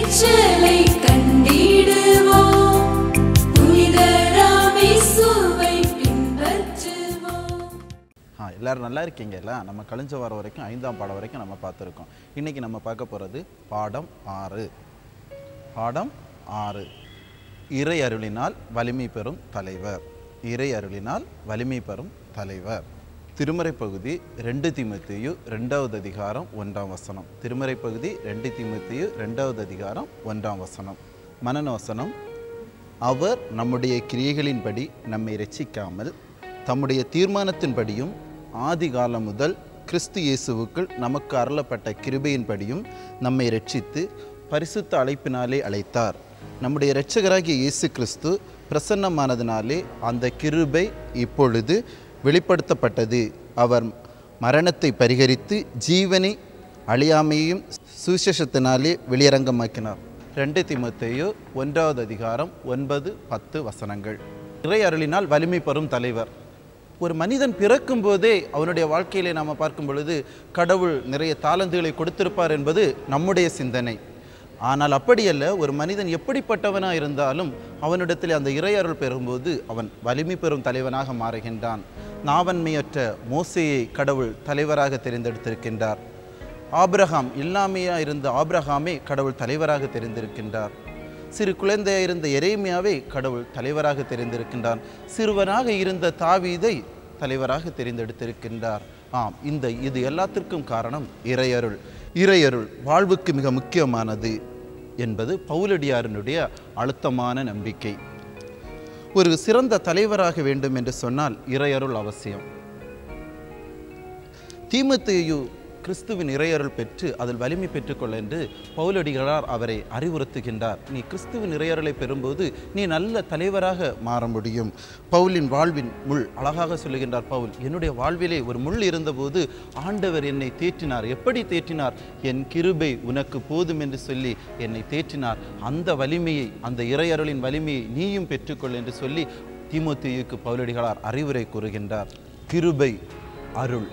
விளைச்சலை கண்டிடுவோம் புனிதராம் இயேசுவை பின்பற்றுவோம் ஆ எல்லாரும் நல்லா இருக்கீங்கல்ல நம்ம கழிஞ்ச வாரம் வரைக்கும் ஐந்தாம் பாடம் வரைக்கும் நம்ம பார்த்துருக்கோம் இன்றைக்கி நம்ம பார்க்க போகிறது பாடம் ஆறு பாடம் ஆறு இறை அருளினால் வலிமை பெறும் தலைவர் இறை அருளினால் வலிமை பெறும் தலைவர் திருமறை பகுதி ரெண்டு திமுத்தையு ரெண்டாவது அதிகாரம் ஒன்றாம் வசனம் திருமறை பகுதி ரெண்டு திமுத்தையு ரெண்டாவது அதிகாரம் ஒன்றாம் வசனம் மனன வசனம் அவர் நம்முடைய கிரியைகளின்படி நம்மை ரட்சிக்காமல் தம்முடைய தீர்மானத்தின்படியும் ஆதி காலம் முதல் கிறிஸ்து இயேசுவுக்குள் நமக்கு அருளப்பட்ட கிருபையின்படியும் நம்மை ரட்சித்து பரிசுத்த அழைப்பினாலே அழைத்தார் நம்முடைய இரட்சகராகிய இயேசு கிறிஸ்து பிரசன்னமானதினாலே அந்த கிருபை இப்பொழுது வெளிப்படுத்தப்பட்டது அவர் மரணத்தை பரிகரித்து ஜீவனை அழியாமையும் சுவிசேஷத்தினாலே வெளியரங்கமாக்கினார் ரெண்டு திமுத்தையோ ஒன்றாவது அதிகாரம் ஒன்பது பத்து வசனங்கள் இறை அருளினால் வலிமை பெறும் தலைவர் ஒரு மனிதன் பிறக்கும் போதே அவனுடைய வாழ்க்கையிலே நாம் பார்க்கும் பொழுது கடவுள் நிறைய தாளந்துகளை கொடுத்திருப்பார் என்பது நம்முடைய சிந்தனை ஆனால் அப்படியல்ல ஒரு மனிதன் எப்படிப்பட்டவனாக இருந்தாலும் அவனிடத்தில் அந்த இறை அருள் பெறும்போது அவன் வலிமை பெறும் தலைவனாக மாறுகின்றான் நாவன்மையற்ற மோசையை கடவுள் தலைவராக தெரிந்தெடுத்திருக்கின்றார் ஆபிரகாம் இல்லாமையா இருந்த ஆபிரகாமே கடவுள் தலைவராக தெரிந்திருக்கின்றார் சிறு குழந்தையாக இருந்த எரேமியாவை கடவுள் தலைவராக தெரிந்திருக்கின்றான் சிறுவனாக இருந்த தாவீதை தலைவராக தெரிந்தெடுத்திருக்கின்றார் ஆம் இந்த இது எல்லாத்திற்கும் காரணம் இறையருள் இறையருள் வாழ்வுக்கு மிக முக்கியமானது என்பது பவுலடியாரினுடைய அழுத்தமான நம்பிக்கை ஒரு சிறந்த தலைவராக வேண்டும் என்று சொன்னால் இறையருள் அவசியம் தீமத்தேயு கிறிஸ்துவின் இறையருள் பெற்று அதில் வலிமை பெற்றுக்கொள்ள என்று பவுலடிகளார் அவரை அறிவுறுத்துகின்றார் நீ கிறிஸ்துவின் இறையருளை பெறும்போது நீ நல்ல தலைவராக மாற முடியும் பவுலின் வாழ்வின் முள் அழகாக சொல்லுகின்றார் பவுல் என்னுடைய வாழ்விலே ஒரு முள் இருந்தபோது ஆண்டவர் என்னை தேற்றினார் எப்படி தேற்றினார் என் கிருபை உனக்கு போதும் என்று சொல்லி என்னை தேற்றினார் அந்த வலிமையை அந்த இறையருளின் வலிமையை நீயும் பெற்றுக்கொள் என்று சொல்லி தீமோத்தேயுக்கு பவுலடிகளார் அறிவுரை கூறுகின்றார் கிருபை அருள்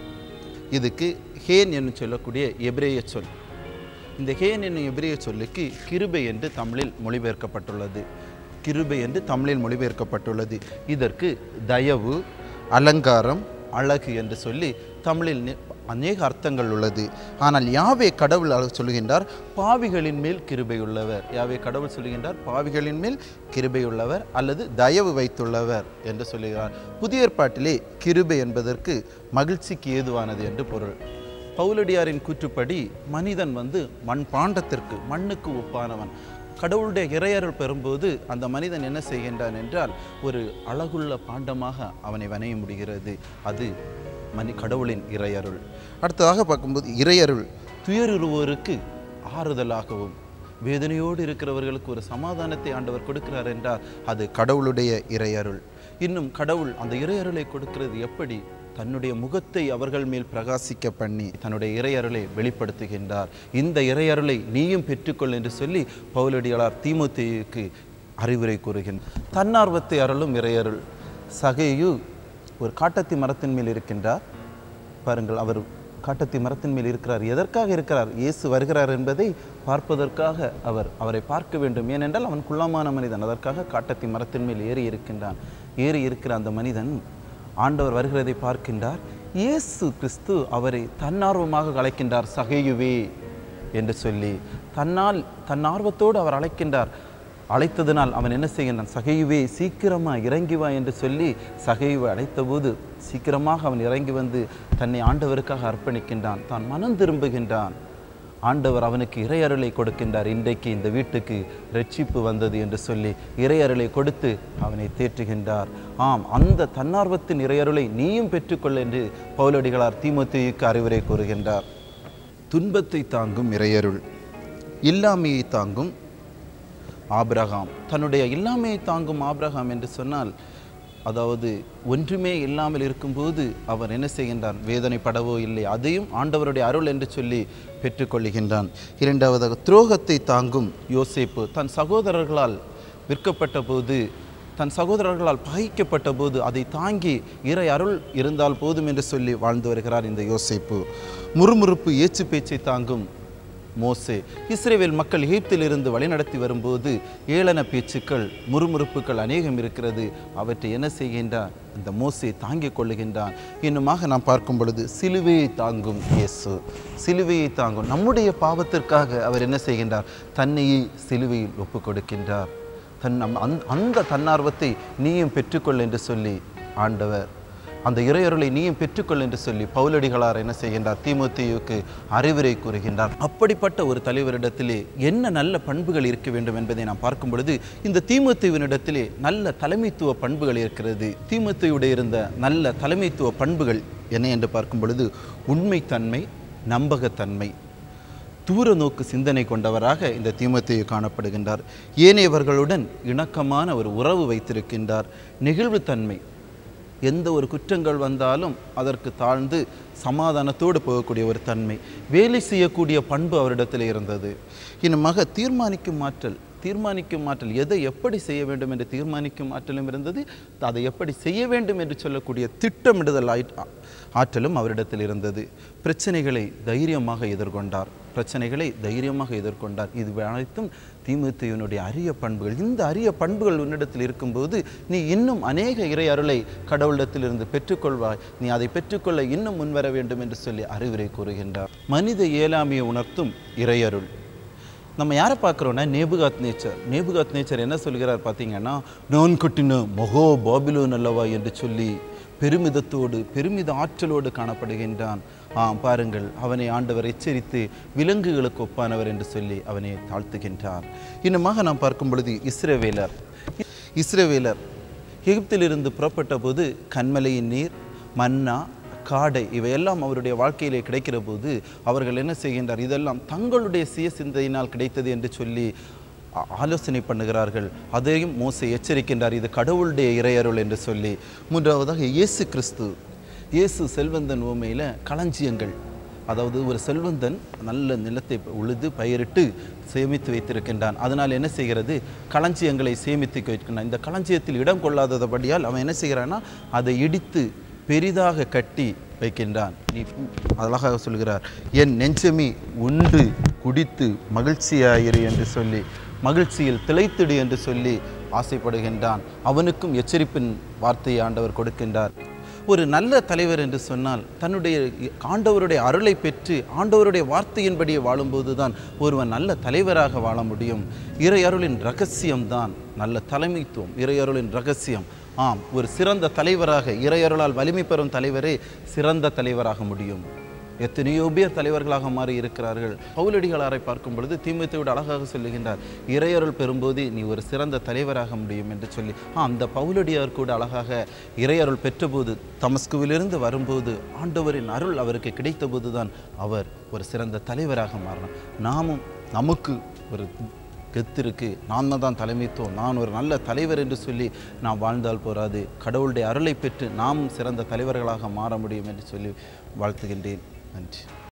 இதுக்கு ஹேன் என்று சொல்லக்கூடிய எபிரேய சொல் இந்த ஹேன் என்னும் எபிரேய சொல்லுக்கு கிருபை என்று தமிழில் மொழிபெயர்க்கப்பட்டுள்ளது கிருபை என்று தமிழில் மொழிபெயர்க்கப்பட்டுள்ளது இதற்கு தயவு அலங்காரம் அழகு என்று சொல்லி தமிழில் நி- அநேக அர்த்தங்கள் உள்ளது ஆனால் யாவே கடவுள் அழகு சொல்லுகின்றார் பாவிகளின் மேல் கிருபை உள்ளவர் யாவே கடவுள் சொல்லுகின்றார் பாவிகளின் மேல் கிருபை உள்ளவர் அல்லது தயவு வைத்துள்ளவர் என்று சொல்லுகிறார் புதிய ஏற்பாட்டிலே கிருபை என்பதற்கு மகிழ்ச்சிக்கு ஏதுவானது என்று பொருள் பவுலடியாரின் கூற்றுப்படி மனிதன் வந்து மண் பாண்டத்திற்கு மண்ணுக்கு ஒப்பானவன் கடவுளுடைய இறையருள் பெறும்போது அந்த மனிதன் என்ன செய்கின்றான் என்றால் ஒரு அழகுள்ள பாண்டமாக அவனை வணைய முடிகிறது அது மனி கடவுளின் இறையருள் அடுத்ததாக பார்க்கும்போது இறையருள் துயருருவோருக்கு ஆறுதலாகவும் வேதனையோடு இருக்கிறவர்களுக்கு ஒரு சமாதானத்தை ஆண்டவர் கொடுக்கிறார் என்றால் அது கடவுளுடைய இறையருள் இன்னும் கடவுள் அந்த இறையருளை கொடுக்கிறது எப்படி தன்னுடைய முகத்தை அவர்கள் மேல் பிரகாசிக்க பண்ணி தன்னுடைய இறையருளை வெளிப்படுத்துகின்றார் இந்த இறையருளை நீயும் பெற்றுக்கொள் என்று சொல்லி பவுலடிகளார் தீமோத்தேயுக்கு அறிவுரை கூறுகின்றார் தன்னார்வத்தை அருளும் இறையருள் சகையு ஒரு காட்டத்தி மரத்தின் மேல் இருக்கின்றார் பாருங்கள் அவர் காட்டத்தி மரத்தின் மேல் இருக்கிறார் எதற்காக இருக்கிறார் இயேசு வருகிறார் என்பதை பார்ப்பதற்காக அவர் அவரை பார்க்க வேண்டும் ஏனென்றால் அவன் குள்ளமான மனிதன் அதற்காக காட்டத்தி மரத்தின் மேல் ஏறி இருக்கின்றான் ஏறி இருக்கிற அந்த மனிதன் ஆண்டவர் வருகிறதை பார்க்கின்றார் இயேசு கிறிஸ்து அவரை தன்னார்வமாக அழைக்கின்றார் சகையுவே என்று சொல்லி தன்னால் தன் ஆர்வத்தோடு அவர் அழைக்கின்றார் அழைத்ததினால் அவன் என்ன செய்கின்றான் சகையுவே சீக்கிரமா இறங்கி வா என்று சொல்லி சகையுவை அழைத்தபோது சீக்கிரமாக அவன் இறங்கி வந்து தன்னை ஆண்டவருக்காக அர்ப்பணிக்கின்றான் தான் மனம் திரும்புகின்றான் ஆண்டவர் அவனுக்கு இறையருளை கொடுக்கின்றார் இன்றைக்கு இந்த வீட்டுக்கு ரட்சிப்பு வந்தது என்று சொல்லி இறையருளை கொடுத்து அவனை தேற்றுகின்றார் ஆம் அந்த தன்னார்வத்தின் இறையருளை நீயும் பெற்றுக்கொள் என்று பவுலடிகளார் தீமோத்தேயுக்கு அறிவுரை கூறுகின்றார் துன்பத்தை தாங்கும் இறையருள் இல்லாமையை தாங்கும் ஆபிரகாம் தன்னுடைய இல்லாமையை தாங்கும் ஆபிரகாம் என்று சொன்னால் அதாவது ஒன்றுமே இல்லாமல் இருக்கும்போது அவர் என்ன செய்கின்றான் வேதனைப்படவோ இல்லை அதையும் ஆண்டவருடைய அருள் என்று சொல்லி பெற்றுக்கொள்ளுகின்றான் இரண்டாவதாக துரோகத்தை தாங்கும் யோசேப்பு தன் சகோதரர்களால் விற்கப்பட்ட போது தன் சகோதரர்களால் பகைக்கப்பட்ட போது அதை தாங்கி இறை அருள் இருந்தால் போதும் என்று சொல்லி வாழ்ந்து வருகிறார் இந்த யோசேப்பு முறுமுறுப்பு ஏச்சு பேச்சை தாங்கும் மோசே இஸ்ரேவேல் மக்கள் எகிப்திலிருந்து வழிநடத்தி வரும்போது ஏளன பேச்சுக்கள் முறுமுறுப்புகள் அநேகம் இருக்கிறது அவற்றை என்ன செய்கின்றார் இந்த மோசே தாங்கிக் கொள்ளுகின்றான் இன்னுமாக நாம் பார்க்கும் பொழுது சிலுவையை தாங்கும் இயேசு சிலுவையை தாங்கும் நம்முடைய பாவத்திற்காக அவர் என்ன செய்கின்றார் தன்னையே சிலுவையில் ஒப்பு கொடுக்கின்றார் தன் நம் அந்த அந்த தன்னார்வத்தை நீயும் பெற்றுக்கொள் என்று சொல்லி ஆண்டவர் அந்த இறையருளை நீயும் பெற்றுக்கொள் என்று சொல்லி பவுலடிகளார் என்ன செய்கின்றார் தீமோத்தேயுக்கு அறிவுரை கூறுகின்றார் அப்படிப்பட்ட ஒரு தலைவரிடத்திலே என்ன நல்ல பண்புகள் இருக்க வேண்டும் என்பதை நாம் பார்க்கும் பொழுது இந்த தீமோத்தேயுவினிடத்திலே நல்ல தலைமைத்துவ பண்புகள் இருக்கிறது தீமோத்தேயுடைய இருந்த நல்ல தலைமைத்துவ பண்புகள் என்ன என்று பார்க்கும் பொழுது உண்மைத்தன்மை நம்பகத்தன்மை தூர நோக்கு சிந்தனை கொண்டவராக இந்த தீமோத்தேயு காணப்படுகின்றார் ஏனையவர்களுடன் இணக்கமான ஒரு உறவு வைத்திருக்கின்றார் நெகிழ்வுத்தன்மை எந்த ஒரு குற்றங்கள் வந்தாலும் அதற்கு தாழ்ந்து சமாதானத்தோடு போகக்கூடிய ஒரு தன்மை வேலை செய்யக்கூடிய பண்பு அவரிடத்தில் இருந்தது இன்னுமாக தீர்மானிக்கும் ஆற்றல் தீர்மானிக்கும் ஆற்றல் எதை எப்படி செய்ய வேண்டும் என்று தீர்மானிக்கும் ஆற்றலும் இருந்தது அதை எப்படி செய்ய வேண்டும் என்று சொல்லக்கூடிய திட்டமிடுதல் ஆயிட்- ஆற்றலும் அவரிடத்தில் இருந்தது பிரச்சனைகளை தைரியமாக எதிர்கொண்டார் பிரச்சனைகளை தைரியமாக எதிர்கொண்டார் இது அனைத்தும் தீமுத்தையனுடைய அரிய பண்புகள் இந்த அரிய பண்புகள் உன்னிடத்தில் இருக்கும்போது நீ இன்னும் அநேக இறை அருளை கடவுளிடத்திலிருந்து பெற்றுக்கொள்வாய் நீ அதை பெற்றுக்கொள்ள இன்னும் முன்வர வேண்டும் என்று சொல்லி அறிவுரை கூறுகின்றார் மனித இயலாமையை உணர்த்தும் இறையருள் நம்ம யாரை பார்க்குறோன்னா நேபுகாத் நேச்சர் நேபுகாத் நேச்சர் என்ன சொல்கிறார் பார்த்தீங்கன்னா நான் கட்டின மொகோ பாபிலோன் அல்லவா என்று சொல்லி பெருமிதத்தோடு பெருமித ஆற்றலோடு காணப்படுகின்றான் ஆம் பாருங்கள் அவனை ஆண்டவர் எச்சரித்து விலங்குகளுக்கு ஒப்பானவர் என்று சொல்லி அவனை தாழ்த்துகின்றார் இன்னுமாக நாம் பார்க்கும் பொழுது இஸ்ரவேலர் இஸ்ரவேலர் எகிப்திலிருந்து புறப்பட்ட போது கண்மலையின் நீர் மன்னா காடை இவையெல்லாம் அவருடைய வாழ்க்கையிலே கிடைக்கிற போது அவர்கள் என்ன செய்கின்றார் இதெல்லாம் தங்களுடைய சுய சிந்தையினால் கிடைத்தது என்று சொல்லி ஆ- ஆலோசனை பண்ணுகிறார்கள் அதையும் மோசே எச்சரிக்கின்றார் இது கடவுளுடைய இறையருள் என்று சொல்லி மூன்றாவதாக இயேசு கிறிஸ்து இயேசு செல்வந்தன் உவமையில் களஞ்சியங்கள் அதாவது ஒரு செல்வந்தன் நல்ல நிலத்தை உழுது பயிரிட்டு சேமித்து வைத்திருக்கின்றான் அதனால் என்ன செய்கிறது களஞ்சியங்களை சேமித்து வைக்கின்றான் இந்த களஞ்சியத்தில் இடம் கொள்ளாதபடியால் அவன் என்ன செய்கிறான்னா அதை இடித்து பெரிதாக கட்டி வைக்கின்றான் நீ அழகாக சொல்கிறார் என் நெஞ்சமே உண்டு குடித்து மகிழ்ச்சியாயிரு என்று சொல்லி மகிழ்ச்சியில் திளைத்திடு என்று சொல்லி ஆசைப்படுகின்றான் அவனுக்கும் எச்சரிப்பின் வார்த்தையை ஆண்டவர் கொடுக்கின்றார் ஒரு நல்ல தலைவர் என்று சொன்னால் தன்னுடைய ஆண்டவருடைய அருளை பெற்று ஆண்டவருடைய வார்த்தையின்படி வாழும்போது தான் ஒருவன் நல்ல தலைவராக வாழ முடியும் இறை அருளின் ரகசியம்தான் நல்ல தலைமைத்துவம் இறை அருளின் ரகசியம் ஆம் ஒரு சிறந்த தலைவராக இறையருளால் வலிமை பெறும் தலைவரே சிறந்த தலைவராக முடியும் எத்தனையோ பேர் தலைவர்களாக மாறி இருக்கிறார்கள் பவுலடிகளாரை பார்க்கும் பொழுது தீமத்தையோடு அழகாக சொல்லுகின்றார் இறையருள் பெறும்போது நீ ஒரு சிறந்த தலைவராக முடியும் என்று சொல்லி ஆ அந்த பவுலடியார் கூட அழகாக இறையருள் பெற்றபோது தமஸ்குவிலிருந்து வரும்போது ஆண்டவரின் அருள் அவருக்கு கிடைத்தபோது தான் அவர் ஒரு சிறந்த தலைவராக மாறினார் நாமும் நமக்கு ஒரு கெத்து இருக்கு நான் தான் தலைமைத்துவம் நான் ஒரு நல்ல தலைவர் என்று சொல்லி நாம் வாழ்ந்தால் போராது கடவுளுடைய அருளை பெற்று நாம் சிறந்த தலைவர்களாக மாற முடியும் என்று சொல்லி வாழ்த்துகின்றேன் நன்றி